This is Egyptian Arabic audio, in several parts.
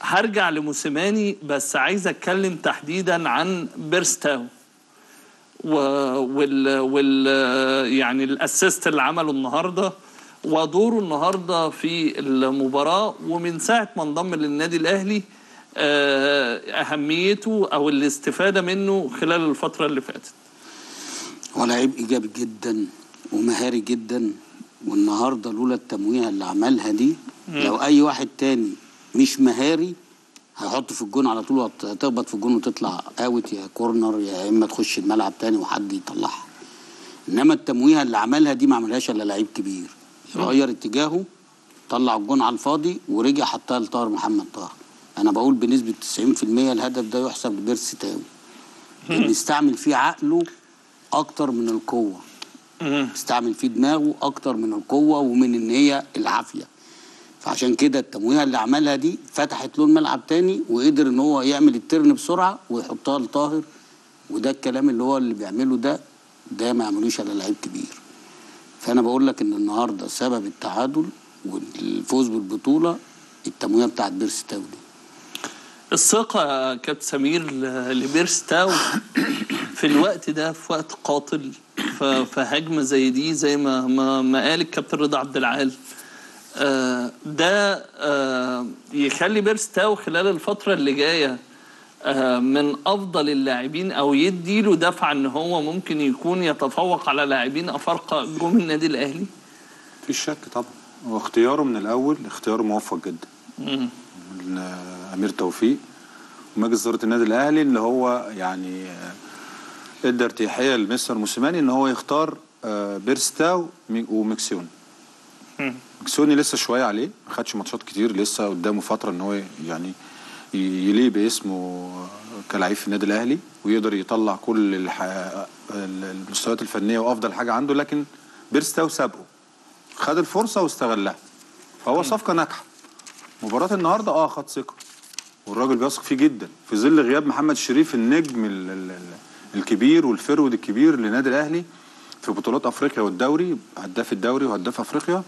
هرجع لموسيماني بس عايز اتكلم تحديدا عن بيرستاو و... وال... وال يعني الاسيست اللي عمله النهارده ودوره النهارده في المباراه ومن ساعه ما انضم للنادي الاهلي آه، اهميته او الاستفاده منه خلال الفتره اللي فاتت هو لعيب ايجابي جدا ومهاري جدا والنهارده لولا التمويه اللي عملها دي لو اي واحد تاني مش مهاري هيحط في الجون على طول هتخبط في الجون وتطلع اوت يا كورنر يا اما تخش الملعب تاني وحد يطلعها انما التمويه اللي عملها دي ما عملهاش الا لعيب كبير غير اتجاهه طلع الجون على الفاضي ورجع حطها لطاهر محمد طاهر انا بقول بنسبه 90% الهدف ده يحسب لبيرسي تاوي لان استعمل فيه عقله اكتر من القوه استعمل فيه دماغه اكتر من القوه ومن ان هي العافيه فعشان كده التمويه اللي عملها دي فتحت له الملعب تاني وقدر ان هو يعمل الترن بسرعه ويحطها لطاهر وده الكلام اللي هو اللي بيعمله ده ده ما يعملوش الا لعيب كبير فانا بقول لك ان النهارده سبب التعادل والفوز بالبطوله التمويه بتاعت بيرسي تاو دي الثقة يا كابتن سمير ل- لبيرستاو في الوقت ده في وقت قاتل ف- في هجمة زي دي زي ما ما, ما قال الكابتن رضا عبد العال آه، ده آه، يخلي بيرستاو خلال الفترة اللي جاية آه، من أفضل اللاعبين أو يديله دفعة إن هو ممكن يكون يتفوق على لاعبين أفارقة جم النادي الأهلي مفيش شك طبعا هو اختياره من الاول اختيار موفق جدا مم. من آه، امير توفيق ومجلس اداره النادي الاهلي اللي هو يعني آه، ادى ارتياحيه لمستر موسيماني ان هو يختار آه، بيرستاو مي- ومكسيوني مم. مكسيوني لسه شويه عليه ما خدش ماتشات كتير لسه قدامه فتره ان هو يعني ي- يليق باسمه كلاعب في النادي الاهلي ويقدر يطلع كل الح... المستويات الفنيه وافضل حاجه عنده لكن بيرستاو سابقه خد الفرصه واستغلها فهو صفقه ناجحه مباراه النهارده اه خد ثقه والراجل بيثق فيه جدا في ظل غياب محمد شريف النجم ال ال ال الكبير والفرود الكبير للنادي الاهلي في بطولات افريقيا والدوري هداف الدوري وهداف افريقيا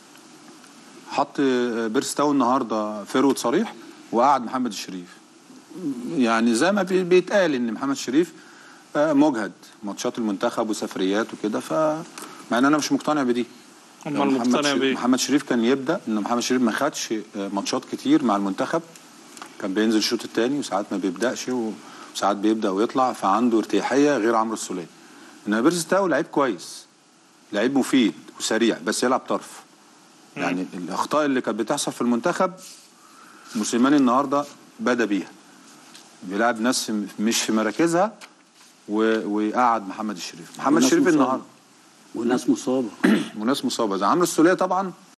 حط بيرستاو النهارده فرود صريح وقعد محمد الشريف يعني زي ما بي- بيتقال ان محمد شريف آه، مجهد ماتشات المنتخب وسفريات وكده ف مع ان انا مش مقتنع بدي أمال لو محمد مقتنع شريف- بإيه؟ محمد شريف كان يبدا ان محمد شريف ما خدش آه، ماتشات كتير مع المنتخب كان بينزل الشوط الثاني وساعات ما بيبداش وساعات بيبدا ويطلع فعنده ارتياحيه غير عمرو السوليه انما بيرستاو لعيب كويس لعيب مفيد وسريع بس يلعب طرف يعني الاخطاء اللي كانت بتحصل في المنتخب موسيماني النهارده بدا بيها بيلعب ناس مش في مراكزها و- ويقعد محمد الشريف محمد وناس الشريف مصابة. النهارده وناس مصابه وناس مصابه زي عمرو السوليه طبعا